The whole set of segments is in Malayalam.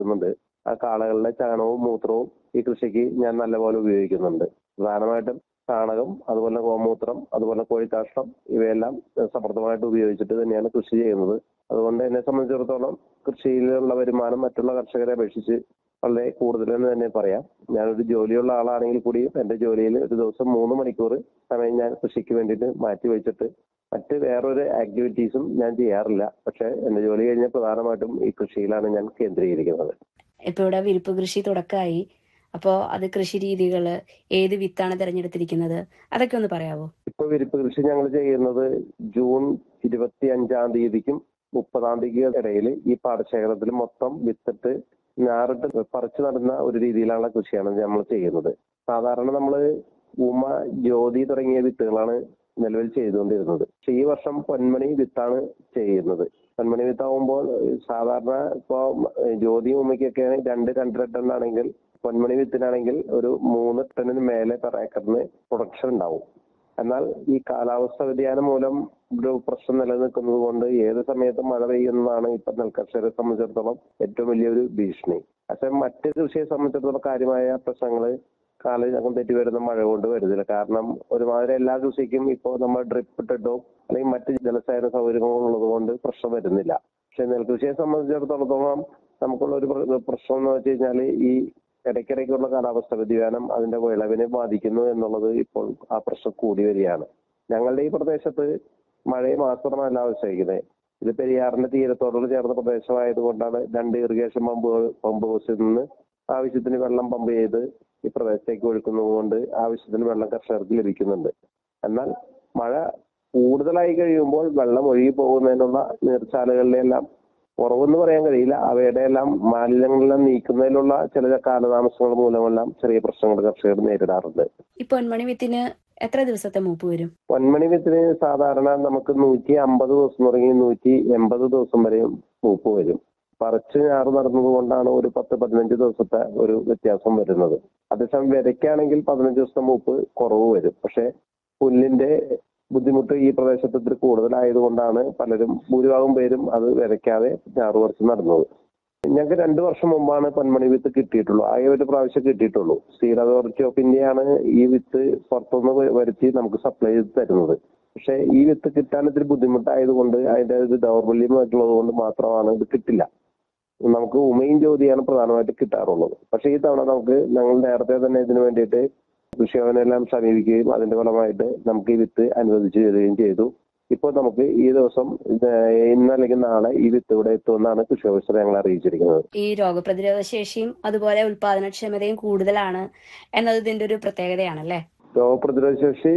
വളർത്തുന്നുണ്ട് ആ കാളകളുടെ ചാണകവും മൂത്രവും ഈ കൃഷിക്ക് ഞാൻ നല്ലപോലെ ഉപയോഗിക്കുന്നുണ്ട് പ്രധാനമായിട്ടും ചാണകം അതുപോലെ ഗോമൂത്രം അതുപോലെ കോഴിക്കാഷ്ടം ഇവയെല്ലാം സമൃദ്ധമായിട്ട് ഉപയോഗിച്ചിട്ട് തന്നെയാണ് കൃഷി ചെയ്യുന്നത് അതുകൊണ്ട് എന്നെ സംബന്ധിച്ചിടത്തോളം കൃഷിയിലുള്ള വരുമാനം മറ്റുള്ള കർഷകരെ അപേക്ഷിച്ച് വളരെ കൂടുതലെന്ന് തന്നെ പറയാം ഞാനൊരു ജോലിയുള്ള ആളാണെങ്കിൽ കൂടിയും എന്റെ ജോലിയിൽ ഒരു ദിവസം മൂന്ന് മണിക്കൂർ സമയം ഞാൻ കൃഷിക്ക് വേണ്ടിയിട്ട് മാറ്റി വെച്ചിട്ട് മറ്റ് വേറൊരു ആക്ടിവിറ്റീസും ഞാൻ ചെയ്യാറില്ല പക്ഷെ എന്റെ ജോലി കഴിഞ്ഞ പ്രധാനമായിട്ടും ഈ കൃഷിയിലാണ് ഞാൻ കേന്ദ്രീകരിക്കുന്നത് ഇപ്പൊ ഇവിടെ വിരിപ്പ് കൃഷി തുടക്കമായി അപ്പോ അത് കൃഷി രീതികള് ഏത് വിത്താണ് തിരഞ്ഞെടുത്തിരിക്കുന്നത് അതൊക്കെ ഒന്ന് പറയാവോ ഇപ്പൊ വിരിപ്പ് കൃഷി ഞങ്ങൾ ചെയ്യുന്നത് ജൂൺ ഇരുപത്തി അഞ്ചാം തീയതിക്കും മുപ്പതാം തീയതിക്കും ഇടയിൽ ഈ പാടശേഖരത്തിൽ മൊത്തം വിത്തിട്ട് ഞാറിട്ട് പറിച്ചു നടുന്ന ഒരു രീതിയിലുള്ള കൃഷിയാണ് നമ്മൾ ചെയ്യുന്നത് സാധാരണ നമ്മൾ ഉമ ജ്യോതി തുടങ്ങിയ വിത്തുകളാണ് നിലവിൽ ചെയ്തുകൊണ്ടിരുന്നത് പക്ഷെ ഈ വർഷം പൊന്മണി വിത്താണ് ചെയ്യുന്നത് പൊന്മണി വിത്താവുമ്പോൾ സാധാരണ ഇപ്പോ ജ്യോതി ഉമയ്ക്കൊക്കെ രണ്ട് രണ്ടര ടൺ ആണെങ്കിൽ പൊന്മണി വിത്തിനാണെങ്കിൽ ഒരു മൂന്ന് ടണ്ണിന് മേലെ പെർ ഏക്കറിന് പ്രൊഡക്ഷൻ ഉണ്ടാവും എന്നാൽ ഈ കാലാവസ്ഥ വ്യതിയാനം മൂലം ഒരു പ്രശ്നം നിലനിൽക്കുന്നത് കൊണ്ട് ഏത് സമയത്തും മഴ പെയ്യുന്നതാണ് ഇപ്പൊ നെൽകർഷകരെ സംബന്ധിച്ചിടത്തോളം ഏറ്റവും വലിയൊരു ഭീഷണി പക്ഷെ മറ്റ് കൃഷിയെ സംബന്ധിച്ചിടത്തോളം കാര്യമായ പ്രശ്നങ്ങൾ കാലം തെറ്റി വരുന്ന മഴ കൊണ്ട് വരുന്നില്ല കാരണം ഒരുമാതിരി എല്ലാ കൃഷിക്കും ഇപ്പോൾ നമ്മൾ ഡ്രിപ്പ് ഇട്ടിട്ടോ അല്ലെങ്കിൽ മറ്റ് ജലസേചന സൗകര്യങ്ങളും ഉള്ളത് കൊണ്ട് പ്രശ്നം വരുന്നില്ല പക്ഷെ നെൽകൃഷിയെ സംബന്ധിച്ചിടത്തോളം നമുക്കുള്ള ഒരു പ്ര- പ്രശ്നം എന്ന് വെച്ച് കഴിഞ്ഞാൽ ഈ ഇടയ്ക്കിടയ്ക്കുള്ള കാലാവസ്ഥ വ്യതിയാനം അതിന്റെ വിളവിനെ ബാധിക്കുന്നു എന്നുള്ളത് ഇപ്പോൾ ആ പ്രശ്നം കൂടി വരികയാണ് ഞങ്ങളുടെ ഈ പ്രദേശത്ത് മഴയെ മാത്രമല്ല ആവശ്രയിക്കുന്നത് ഇത് പെരിയാറിന്റെ തീരത്തോടുള്ള ചേർന്ന പ്രദേശമായതുകൊണ്ടാണ് രണ്ട് ഇറിഗേഷൻ പമ്പ് പമ്പ് ഹൗസിൽ നിന്ന് ആവശ്യത്തിന് വെള്ളം പമ്പ് ചെയ്ത് ഈ പ്രദേശത്തേക്ക് ഒഴുക്കുന്നത് കൊണ്ട് ആവശ്യത്തിന് വെള്ളം കർഷകർക്ക് ലഭിക്കുന്നുണ്ട് എന്നാൽ മഴ കൂടുതലായി കഴിയുമ്പോൾ വെള്ളം ഒഴുകി പോകുന്നതിനുള്ള നീർച്ചാലുകളിലെല്ലാം കുറവെന്ന് പറയാൻ കഴിയില്ല അവയുടെ എല്ലാം മാലിന്യങ്ങളെല്ലാം നീക്കുന്നതിലുള്ള ചില കാലതാമസങ്ങൾ മൂലമെല്ലാം ചെറിയ പ്രശ്നങ്ങൾ കർഷകർ നേരിടാറുണ്ട് ഈ പൊന്മണി വിത്തിന് എത്ര ദിവസത്തെ മൂപ്പ് വരും പൊന്മണി വിത്തിന് സാധാരണ നമുക്ക് നൂറ്റി അമ്പത് ദിവസം തുടങ്ങി നൂറ്റി എൺപത് ദിവസം വരെയും മൂപ്പ് വരും പറിച്ച് ഞാറ് നടന്നത് കൊണ്ടാണ് ഒരു പത്ത് പതിനഞ്ച് ദിവസത്തെ ഒരു വ്യത്യാസം വരുന്നത് അതേസമയം വിതയ്ക്കാണെങ്കിൽ പതിനഞ്ച് ദിവസത്തെ മൂപ്പ് കുറവ് വരും പക്ഷെ പുല്ലിന്റെ ബുദ്ധിമുട്ട് ഈ പ്രദേശത്ത് ഇത്തിരി കൂടുതലായതുകൊണ്ടാണ് പലരും ഭൂരിഭാഗം പേരും അത് വിതയ്ക്കാതെ ഞാറ് പറിച്ച് നടന്നത് ഞങ്ങൾക്ക് രണ്ടു വർഷം മുമ്പാണ് പൊന്മണി വിത്ത് കിട്ടിയിട്ടുള്ളൂ ആകെ ഒരു പ്രാവശ്യം കിട്ടിയിട്ടുള്ളൂ സീഡ് അതോറിറ്റി ഓഫ് ഇന്ത്യയാണ് ഈ വിത്ത് പുറത്തുനിന്ന് വ- വരുത്തി നമുക്ക് സപ്ലൈ ചെയ്ത് തരുന്നത് പക്ഷെ ഈ വിത്ത് കിട്ടാൻ ഇത്തിരി ബുദ്ധിമുട്ടായതുകൊണ്ട് അതിന്റെ ഒരു ദൗർബല്യമായിട്ടുള്ളത് കൊണ്ട് മാത്രമാണ് ഇത് കിട്ടില്ല നമുക്ക് ഉമയും ജ്യോതിയാണ് പ്രധാനമായിട്ട് കിട്ടാറുള്ളത് പക്ഷെ ഈ തവണ നമുക്ക് ഞങ്ങൾ നേരത്തെ തന്നെ ഇതിനു വേണ്ടിയിട്ട് കൃഷിഭവനെല്ലാം സമീപിക്കുകയും അതിന്റെ ഫലമായിട്ട് നമുക്ക് ഈ വിത്ത് അനുവദിച്ചു തരികയും ചെയ്തു ഇപ്പോൾ നമുക്ക് ഈ ദിവസം ഇത് ഇന്ന് അല്ലെങ്കിൽ നാളെ ഈ വിത്ത് ഇവിടെ എത്തുമെന്നാണ് കൃഷി ഓഫീസർ ഞങ്ങൾ അറിയിച്ചിരിക്കുന്നത് ഈ രോഗപ്രതിരോധ ശേഷിയും അതുപോലെ ഉൽപാദനക്ഷമതയും കൂടുതലാണ് എന്നത് ഇതിന്റെ ഒരു പ്രത്യേകതയാണല്ലേ രോഗപ്രതിരോധ ശേഷി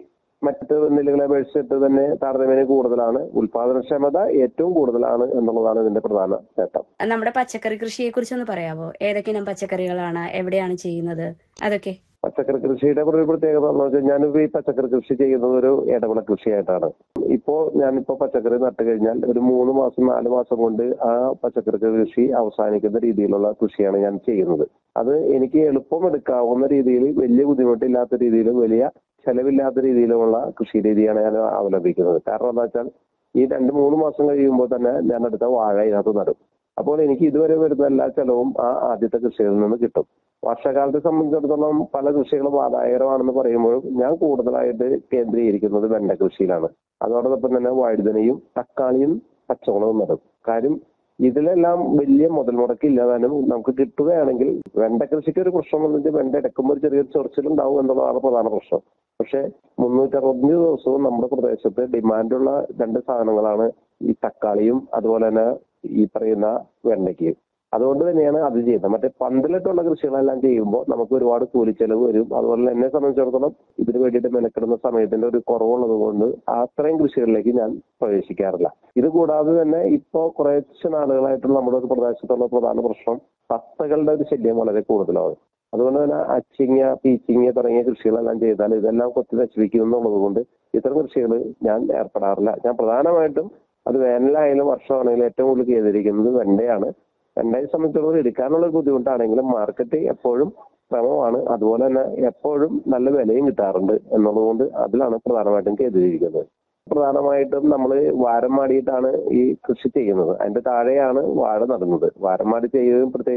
മറ്റ് നെല്ലുകളെ അപേക്ഷിച്ചിട്ട് തന്നെ താരതമ്യേന കൂടുതലാണ് ഉൽപാദനക്ഷമത ഏറ്റവും കൂടുതലാണ് എന്നുള്ളതാണ് ഇതിന്റെ പ്രധാന നേട്ടം നമ്മുടെ പച്ചക്കറി കൃഷിയെ കുറിച്ച് ഒന്ന് പറയാവോ ഏതൊക്കെ ഇനം പച്ചക്കറികളാണ് എവിടെയാണ് ചെയ്യുന്നത് അതൊക്കെ പച്ചക്കറി കൃഷിയുടെ ഒരു പ്രത്യേകത എന്ന് വെച്ചാൽ ഞാനിപ്പോ ഈ പച്ചക്കറി കൃഷി ചെയ്യുന്നത് ഒരു ഇടവിള കൃഷിയായിട്ടാണ് ഇപ്പോ ഞാനിപ്പോ പച്ചക്കറി നട്ട് കഴിഞ്ഞാൽ ഒരു മൂന്ന് മാസം നാല് മാസം കൊണ്ട് ആ പച്ചക്കറി കൃഷി അവസാനിക്കുന്ന രീതിയിലുള്ള കൃഷിയാണ് ഞാൻ ചെയ്യുന്നത് അത് എനിക്ക് എളുപ്പം എടുക്കാവുന്ന രീതിയിൽ വലിയ ബുദ്ധിമുട്ടില്ലാത്ത രീതിയിൽ വലിയ ചെലവില്ലാത്ത രീതിയിലുള്ള കൃഷി രീതിയാണ് ഞാൻ അവലംബിക്കുന്നത് കാരണം എന്താ വെച്ചാൽ ഈ രണ്ട് മൂന്ന് മാസം കഴിയുമ്പോൾ തന്നെ ഞാൻ അടുത്ത വാഴ ഇതിനകത്ത് നടും അപ്പോൾ എനിക്ക് ഇതുവരെ വരുന്ന എല്ലാ ചെലവും ആ ആദ്യത്തെ കൃഷിയിൽ നിന്ന് കിട്ടും വർഷകാലത്തെ സംബന്ധിച്ചിടത്തോളം പല കൃഷികളും ആദായകരമാണെന്ന് പറയുമ്പോഴും ഞാൻ കൂടുതലായിട്ട് കേന്ദ്രീകരിക്കുന്നത് വെണ്ട കൃഷിയിലാണ് അതോടൊപ്പം തന്നെ വഴുതനയും തക്കാളിയും പച്ചമുളകും നടും കാര്യം ഇതിലെല്ലാം വലിയ മുതൽ മുടക്ക് ഇല്ലാതാനും നമുക്ക് കിട്ടുകയാണെങ്കിൽ വെണ്ട കൃഷിക്ക് ഒരു പ്രശ്നം എന്ന് വെച്ചാൽ വെണ്ട എടുക്കുമ്പോൾ ഒരു ചെറിയൊരു ചൊറിച്ചിലുണ്ടാവും എന്നുള്ളതാണ് പ്രധാന പ്രശ്നം പക്ഷെ മുന്നൂറ്ററുപത്തഞ്ച് ദിവസവും നമ്മുടെ പ്രദേശത്ത് ഡിമാൻഡുള്ള രണ്ട് സാധനങ്ങളാണ് ഈ തക്കാളിയും അതുപോലെ തന്നെ ഈ പറയുന്ന വെണ്ടയ്ക്കയും അതുകൊണ്ട് തന്നെയാണ് അത് ചെയ്യുന്നത് മറ്റേ പന്തലിട്ടുള്ള കൃഷികളെല്ലാം ചെയ്യുമ്പോൾ നമുക്ക് ഒരുപാട് കൂലിച്ചെലവ് വരും അതുപോലെ തന്നെ എന്നെ സംബന്ധിച്ചിടത്തോളം ഇതിന് വേണ്ടിയിട്ട് മെനക്കെടുന്ന സമയത്തിന്റെ ഒരു കുറവുള്ളത് കൊണ്ട് അത്രയും കൃഷികളിലേക്ക് ഞാൻ പ്രവേശിക്കാറില്ല ഇത് കൂടാതെ തന്നെ ഇപ്പോ കുറച്ച് നാളുകളായിട്ടുള്ള നമ്മുടെ ഒരു പ്രദേശത്തുള്ള പ്രധാന പ്രശ്നം തത്തകളുടെ ഒരു ശല്യം വളരെ കൂടുതലാണ് അതുകൊണ്ട് തന്നെ അച്ചിങ്ങ പീച്ചിങ്ങ തുടങ്ങിയ കൃഷികളെല്ലാം ചെയ്താൽ ഇതെല്ലാം കൊത്തി നശിപ്പിക്കും എന്നുള്ളത് കൊണ്ട് ഇത്തരം കൃഷികൾ ഞാൻ ഏർപ്പെടാറില്ല ഞാൻ പ്രധാനമായിട്ടും അത് വേനലായാലും വർഷമാണെങ്കിലും ഏറ്റവും കൂടുതൽ ചെയ്തിരിക്കുന്നത് വെണ്ടയാണ് വെണ്ടയെ സംബന്ധിച്ചിടത്തോളം എടുക്കാനുള്ള ഒരു ബുദ്ധിമുട്ടാണെങ്കിലും മാർക്കറ്റ് എപ്പോഴും ക്രമമാണ് അതുപോലെ തന്നെ എപ്പോഴും നല്ല വിലയും കിട്ടാറുണ്ട് എന്നുള്ളത് കൊണ്ട് അതിലാണ് പ്രധാനമായിട്ടും കേന്ദ്രീകരിക്കുന്നത് പ്രധാനമായിട്ടും നമ്മൾ വാരം മാടിയിട്ടാണ് ഈ കൃഷി ചെയ്യുന്നത് അതിന്റെ താഴെയാണ് വാഴ നടുന്നത് വാരം മാടി ചെയ്യുന്നതും പ്രത്യേകിച്ച്